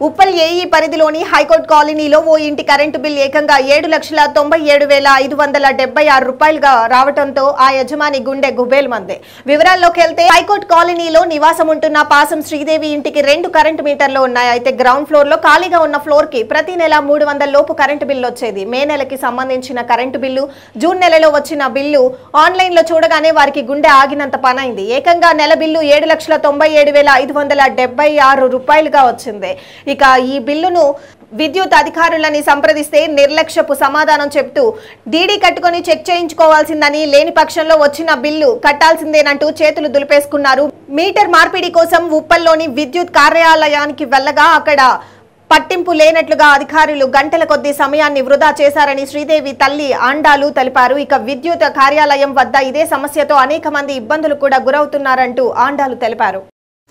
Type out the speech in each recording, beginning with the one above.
Uppal AE పరిధిలోని high court కాలనీలో ఓ ఇంటి కరెంటు బిల్ ఏకంగా ఏడు లక్షల తొంభై ఏడు వేల ఐదు వందల డెబ్బై ఆరు రూపాయలుగా రావడంతో ఆ యజమాని గుండె గుబేల్ మందే వివరాల్లోకి వెళ్తే హైకోర్టు కాలనీలో నివాసం ఉంటున్న పాసం శ్రీదేవి ఇంటికి రెండు కరెంటు మీటర్లు ఉన్నాయి అయితే గ్రౌండ్ ఫ్లోర్ లో ఖాళీగా ఉన్న ఫ్లోర్ కి ప్రతి నెల మూడు వందల లోపు కరెంటు బిల్లు వచ్చేది మే నెలకి సంబంధించిన కరెంటు బిల్లు జూన్ నెలలో వచ్చిన బిల్లు ఆన్లైన్ లో చూడగానే వారికి గుండె ఆగినంత పనైంది ఏకంగా నెల బిల్లు ఏడు లక్షల తొంభై ఏడు వేల ఐదు వందల డెబ్బై ఆరు రూపాయలుగా వచ్చింది ఇక ఈ బిల్లును విద్యుత్ అధికారులని సంప్రదిస్తే నిర్లక్ష్యపు సమాధానం చెప్తూ డీడీ కట్టుకొని చెక్ చేయించుకోవాల్సిందని లేని పక్షంలో వచ్చిన బిల్లు కట్టాల్సిందేనంటూ చేతులు దులిపేసుకున్నారు మీటర్ మార్పిడి కోసం ఉప్పల్లోని విద్యుత్ కార్యాలయానికి వెళ్ళగా అక్కడ పట్టింపు లేనట్లుగా అధికారులు గంటల కొద్ది సమయాన్ని వృధా చేశారని శ్రీదేవి తల్లి ఆండాలు తెలిపారు ఇక విద్యుత్ కార్యాలయం వద్ద ఇదే సమస్యతో అనేక మంది ఇబ్బందులు కూడా గురవుతున్నారంటూ ఆండాలు తెలిపారు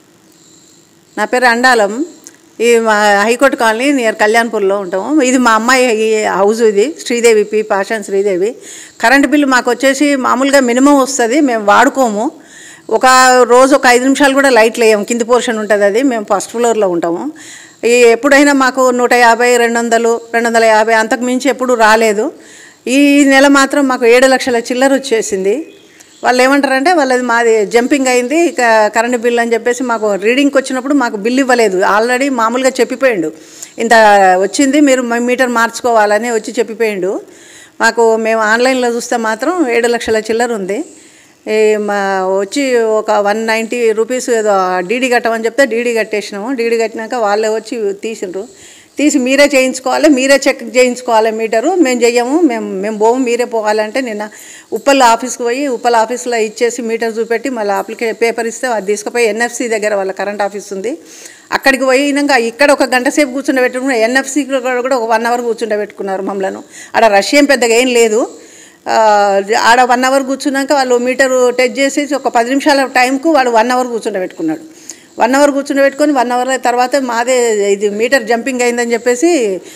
నా పేరు అండాలం ఈ మా హైకోర్టు కాలనీ నియర్ కళ్యాణ్పూర్లో ఉంటాము ఇది మా అమ్మాయి ఈ హౌస్ ఇది శ్రీదేవి పి పాషాన్ శ్రీదేవి కరెంట్ బిల్లు మాకు వచ్చేసి మామూలుగా మినిమం వస్తుంది మేము వాడుకోము ఒక రోజు ఒక ఐదు నిమిషాలు కూడా లైట్లు వేయము కింది పోర్షన్ ఉంటుంది అది మేము ఫస్ట్ ఫ్లోర్లో ఉంటాము ఈ ఎప్పుడైనా మాకు నూట యాభై రెండు వందలు రెండు వందల యాభై అంతకు మించి ఎప్పుడు రాలేదు ఈ నెల మాత్రం మాకు ఏడు లక్షల చిల్లర వచ్చేసింది వాళ్ళు ఏమంటారంటే వాళ్ళది మాది జంపింగ్ అయింది ఇక కరెంట్ బిల్ అని చెప్పేసి మాకు రీడింగ్కి వచ్చినప్పుడు మాకు బిల్ ఇవ్వలేదు ఆల్రెడీ మామూలుగా చెప్పిపోయిండు ఇంత వచ్చింది మీరు మీ మీటర్ మార్చుకోవాలని వచ్చి చెప్పిపోయిండు మాకు మేము ఆన్లైన్లో చూస్తే మాత్రం ఏడు లక్షల చిల్లర ఉంది ఈ మా వచ్చి ఒక వన్ నైంటీ రూపీస్ ఏదో డీడీ కట్టమని చెప్తే డీడీ కట్టేసినాము డీడీ కట్టినాక వాళ్ళే వచ్చి తీసిండ్రు తీసి మీరే చేయించుకోవాలి మీరే చెక్ చేయించుకోవాలి మీటరు మేము చెయ్యము మేము మేము పోము మీరే పోవాలంటే నిన్న ఉప్పల్ ఆఫీస్కి పోయి ఉప్పల్ ఆఫీస్లో ఇచ్చేసి మీటర్ చూపెట్టి మళ్ళీ అప్లికే పేపర్ ఇస్తే అది తీసుకుపోయి ఎన్ఎఫ్సి దగ్గర వాళ్ళ కరెంట్ ఆఫీస్ ఉంది అక్కడికి పోయినాక ఇక్కడ ఒక గంట సేపు కూర్చుండ పెట్టుకున్నారు ఎన్ఎఫ్సి కూడా ఒక వన్ అవర్ కూర్చుండ పెట్టుకున్నారు మమ్మల్ని ఆడ రష్ ఏం పెద్దగా ఏం లేదు ఆ, ఆడ వన్ అవర్ కూర్చున్నాక వాళ్ళు మీటరు టెస్ట్ చేసేసి ఒక పది నిమిషాల టైంకు వాడు వన్ అవర్ కూర్చుండబెట్టుకున్నాడు వన్ అవర్ కూర్చుండబెట్టుకొని వన్ అవర్ తర్వాత మాదే ఇది మీటర్ జంపింగ్ అయిందని చెప్పేసి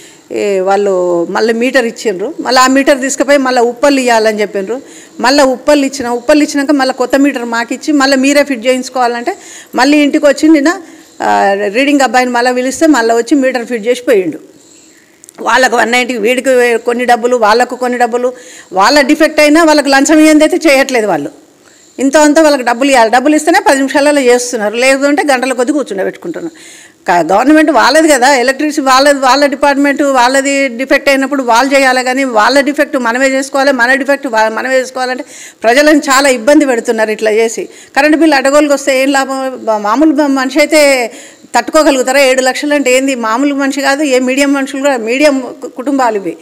ఈ వాళ్ళు మళ్ళీ మీటర్ ఇచ్చిండ్రు మళ్ళీ ఆ మీటర్ తీసుకుపోయి మళ్ళీ ఉప్పలు ఇవ్వాలని చెప్పిండ్రు మళ్ళీ ఉప్పలు ఇచ్చిన ఉప్పలు ఇచ్చినాక మళ్ళీ కొత్త మీటర్ మాకిచ్చి మళ్ళీ మీరే ఫిట్ చేయించుకోవాలంటే మళ్ళీ ఇంటికి వచ్చి నిన్న ఆ, రీడింగ్ అబ్బాయిని మళ్ళీ పిలిస్తే మళ్ళీ వచ్చి మీటర్ ఫిట్ చేసి పోయిండు వాళ్ళకు వన్ నైంటీ వీడికి కొన్ని డబ్బులు వాళ్ళకు కొన్ని డబ్బులు వాళ్ళ డిఫెక్ట్ అయినా వాళ్ళకి లంచం ఇయ్యంది అయితే చేయట్లేదు వాళ్ళు ఇంత అంతా వాళ్ళకి డబ్బులు ఇవ్వాలి డబ్బులు ఇస్తేనే పది నిమిషాలలో చేస్తున్నారు లేదు అంటే గంటల కొద్ది కూర్చుండే పెట్టుకుంటున్నారు కా- గవర్నమెంట్ వాళ్ళది కదా ఎలక్ట్రిసిటీ వాళ్ళది వాళ్ళ డిపార్ట్మెంట్ వాళ్ళది డిఫెక్ట్ అయినప్పుడు వాళ్ళు చేయాలి కానీ వాళ్ళ డిఫెక్ట్ మనమే చేసుకోవాలి మన డిఫెక్ట్ వా- మనమే చేసుకోవాలంటే ప్రజలను చాలా ఇబ్బంది పెడుతున్నారు ఇట్లా చేసి కరెంటు బిల్లు అడగోలుకి వస్తే ఏం లాభం బా- మామూలు బ- మనిషి అయితే తట్టుకోగలుగుతారా ఏడు లక్షలు అంటే ఏంది మామూలు మనిషి కాదు ఏ మీడియం మనుషులు కూడా మీడియం కు- కుటుంబాలు ఇవి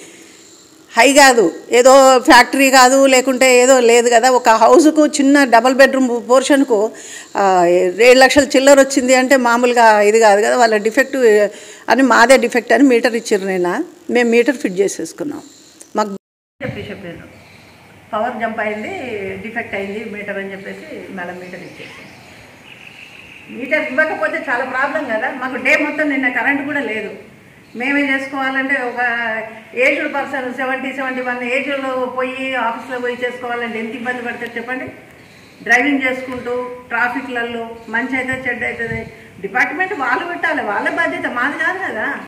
హై కాదు ఏదో ఫ్యాక్టరీ కాదు లేకుంటే ఏదో లేదు కదా ఒక హౌస్కు చిన్న డబల్ బెడ్రూమ్ పోర్షన్కు ఆ, ఏడు లక్షల చిల్లర వచ్చింది అంటే మామూలుగా ఇది కాదు కదా వాళ్ళ డిఫెక్ట్ అని మాదే డిఫెక్ట్ అని మీటర్ ఇచ్చారు నేను మేము మీటర్ ఫిట్ చేసేసుకున్నాం మాకు చెప్పి చెప్పాను పవర్ జంప్ అయింది డిఫెక్ట్ అయింది మీటర్ అని చెప్పేసి మళ్ళీ మీటర్ ఇచ్చేసాం మీటర్ ఇవ్వకపోతే చాలా ప్రాబ్లం కదా మాకు డే మొత్తం నిన్న కరెంట్ కూడా లేదు మేమే చేసుకోవాలంటే ఒక aged person seventy seventy one ఏజ్లో పోయి ఆఫీస్లో పోయి చేసుకోవాలంటే ఎంత ఇబ్బంది పడుతుంది చెప్పండి డ్రైవింగ్ చేసుకుంటూ ట్రాఫిక్లలో మంచి అయితే చెడ్డ అవుతుంది డిపార్ట్మెంట్ వాళ్ళు పెట్టాలి వాళ్ళ బాధ్యత మాది కాదు కదా